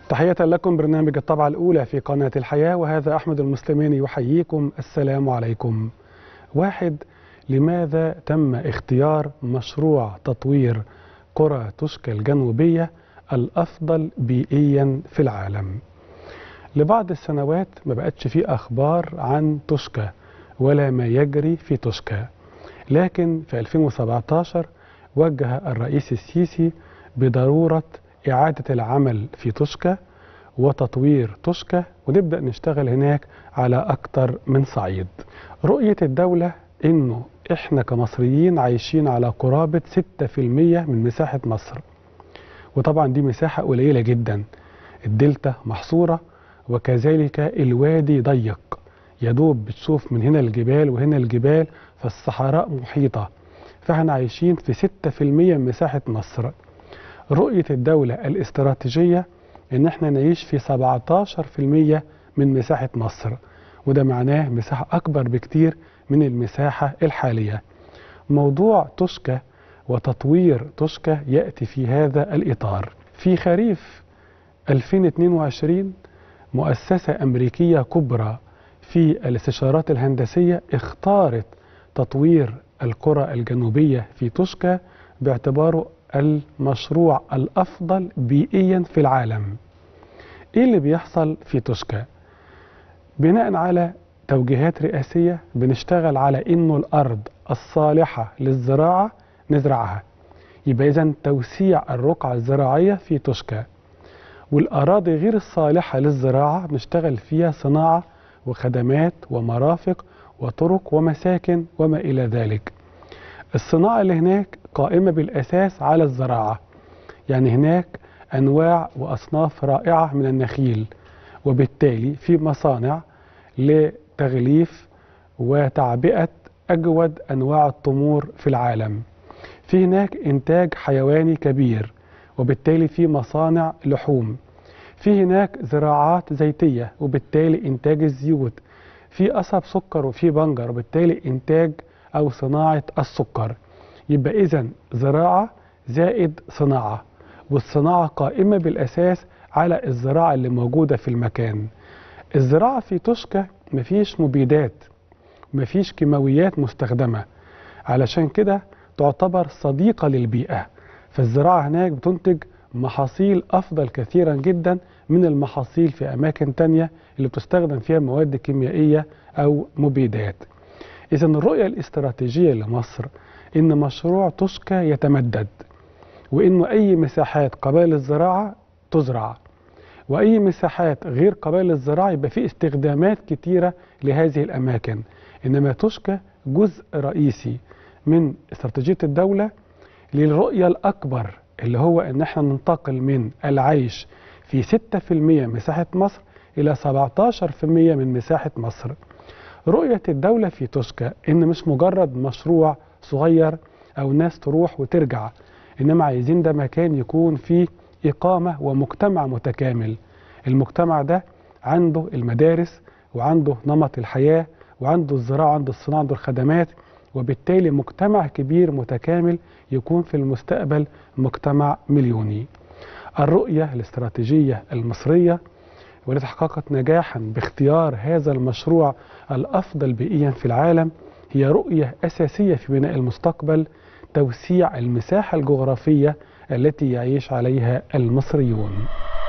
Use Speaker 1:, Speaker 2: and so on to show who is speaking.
Speaker 1: تحية لكم برنامج الطبعة الأولى في قناة الحياة وهذا أحمد المسلمين يحييكم السلام عليكم واحد لماذا تم اختيار مشروع تطوير قرى توشكا الجنوبية الأفضل بيئيا في العالم لبعض السنوات ما بقتش فيه أخبار عن توشكا ولا ما يجري في توشكا لكن في 2017 وجه الرئيس السيسي بضرورة إعادة العمل في توشكا وتطوير توشكا ونبدأ نشتغل هناك على أكتر من صعيد رؤية الدولة إنه إحنا كمصريين عايشين على قرابة 6% من مساحة مصر وطبعا دي مساحة قليلة جدا الدلتا محصورة وكذلك الوادي ضيق يدوب بتشوف من هنا الجبال وهنا الجبال فالصحراء محيطة فاحنا عايشين في 6% من مساحة مصر رؤية الدولة الاستراتيجية ان احنا نعيش في 17% من مساحة مصر وده معناه مساحة اكبر بكتير من المساحة الحالية موضوع توشكا وتطوير توشكا يأتي في هذا الإطار في خريف 2022 مؤسسة أمريكية كبرى في الاستشارات الهندسية اختارت تطوير القرى الجنوبية في توشكا باعتباره المشروع الأفضل بيئيا في العالم إيه اللي بيحصل في توشكا؟ بناء على توجيهات رئاسية بنشتغل على إنه الأرض الصالحة للزراعة نزرعها يبقى إذا توسيع الرقعة الزراعية في توشكا والأراضي غير الصالحة للزراعة بنشتغل فيها صناعة وخدمات ومرافق وطرق ومساكن وما إلى ذلك الصناعة اللي هناك قائمة بالأساس على الزراعة يعني هناك أنواع وأصناف رائعة من النخيل وبالتالي في مصانع لتغليف وتعبئة أجود أنواع التمور في العالم في هناك إنتاج حيواني كبير وبالتالي في مصانع لحوم في هناك زراعات زيتية وبالتالي إنتاج الزيوت في قصب سكر وفي بنجر وبالتالي إنتاج أو صناعة السكر يبقى إذا زراعة زائد صناعة والصناعة قائمة بالأساس على الزراعة اللي موجودة في المكان الزراعة في توشكا مفيش مبيدات مفيش كيماويات مستخدمة علشان كده تعتبر صديقة للبيئة فالزراعة هناك بتنتج محاصيل أفضل كثيرا جدا من المحاصيل في أماكن تانية اللي بتستخدم فيها مواد كيميائية أو مبيدات إذا الرؤية الاستراتيجية لمصر إن مشروع توشكا يتمدد وإنه أي مساحات قبائل الزراعة تزرع وأي مساحات غير قبائل الزراعة يبقى في استخدامات كتيرة لهذه الأماكن إنما توشكا جزء رئيسي من استراتيجية الدولة للرؤية الأكبر اللي هو إن احنا ننتقل من العيش في 6% مساحة مصر إلى 17% من مساحة مصر رؤية الدولة في توشكا إن مش مجرد مشروع صغير أو ناس تروح وترجع إنما عايزين ده مكان يكون فيه إقامة ومجتمع متكامل المجتمع ده عنده المدارس وعنده نمط الحياة وعنده الزراعة عنده الصناعة عنده الخدمات وبالتالي مجتمع كبير متكامل يكون في المستقبل مجتمع مليوني الرؤية الاستراتيجية المصرية والتي حققت نجاحا باختيار هذا المشروع الأفضل بيئيا في العالم هي رؤية أساسية في بناء المستقبل توسيع المساحة الجغرافية التي يعيش عليها المصريون